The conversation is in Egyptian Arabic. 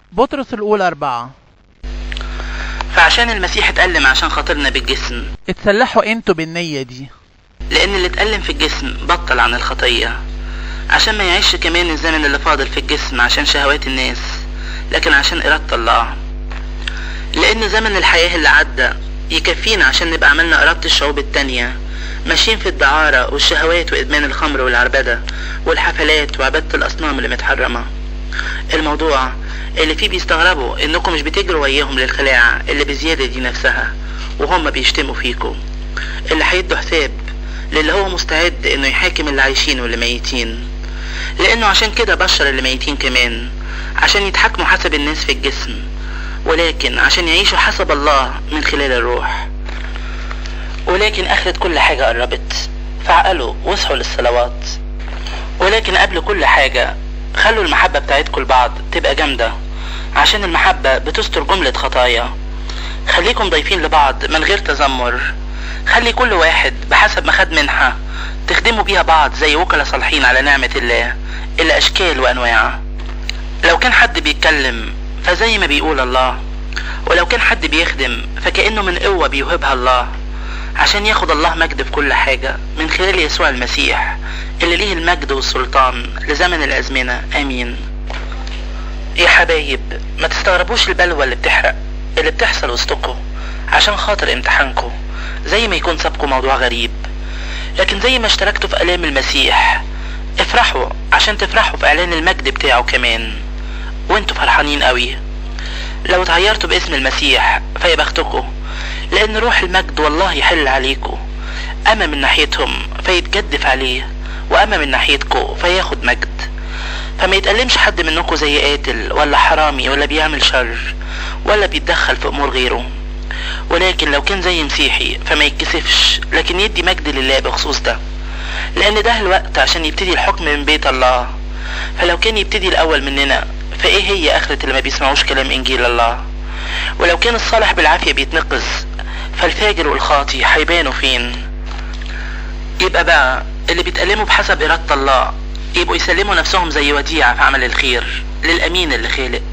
بطرس الأولى أربعة فعشان المسيح اتألم عشان خاطرنا بالجسم اتسلحوا انتوا بالنية دي لأن اللي اتألم في الجسم بطل عن الخطية عشان ما يعيش كمان الزمن اللي فاضل في الجسم عشان شهوات الناس لكن عشان إرادة الله لأن زمن الحياة اللي عدى يكفينا عشان نبقى عملنا إرادة الشعوب التانية ماشيين في الدعارة والشهوات وإدمان الخمر والعربدة والحفلات وعبادة الأصنام اللي متحرمة الموضوع اللي فيه بيستغربوا إنكم مش بتجروا وياهم للخلاعة اللي بزيادة دي نفسها وهم بيشتموا فيكم اللي هيدوا حساب للي هو مستعد إنه يحاكم اللي عايشين واللي ميتين لأنه عشان كده بشر اللي ميتين كمان عشان يتحكموا حسب الناس في الجسم ولكن عشان يعيشوا حسب الله من خلال الروح ولكن آخرة كل حاجة قربت فعقلوا واصحوا للصلوات ولكن قبل كل حاجة خلوا المحبة بتاعتكم لبعض تبقى جامدة عشان المحبة بتستر جملة خطايا خليكم ضيفين لبعض من غير تذمر خلي كل واحد بحسب ما خد منحة تخدموا بيها بعض زي وكلاء صالحين على نعمة الله إلا أشكال وأنواع لو كان حد بيتكلم فزي ما بيقول الله ولو كان حد بيخدم فكأنه من قوة بيوهبها الله عشان ياخد الله مجد في كل حاجة من خلال يسوع المسيح اللي ليه المجد والسلطان لزمن الأزمنة آمين يا حبايب ما تستغربوش البلوى اللي بتحرق اللي بتحصل وسطكم عشان خاطر امتحانكم زي ما يكون سابكم موضوع غريب لكن زي ما اشتركتوا في آلام المسيح افرحوا عشان تفرحوا في إعلان المجد بتاعه كمان وانتوا فرحانين قوي لو اتغيرتوا باسم المسيح فيا بختكم لأن روح المجد والله يحل عليكم أما من ناحيتهم فيتجدف عليه وأما من ناحيتكم فياخد مجد فما يتألمش حد منكم زي قاتل ولا حرامي ولا بيعمل شر ولا بيتدخل في أمور غيره ولكن لو كان زي مسيحي فما يتكسفش لكن يدي مجد لله بخصوص ده لأن ده الوقت عشان يبتدي الحكم من بيت الله فلو كان يبتدي الأول مننا فإيه هي آخرة اللي ما بيسمعوش كلام إنجيل الله ولو كان الصالح بالعافية بيتنقذ فالفاجر والخاطي هيبانوا فين يبقى بقى اللي بيتألموا بحسب إرادة الله يبقوا يسلموا نفسهم زي وديعة في عمل الخير للأمين اللي خالق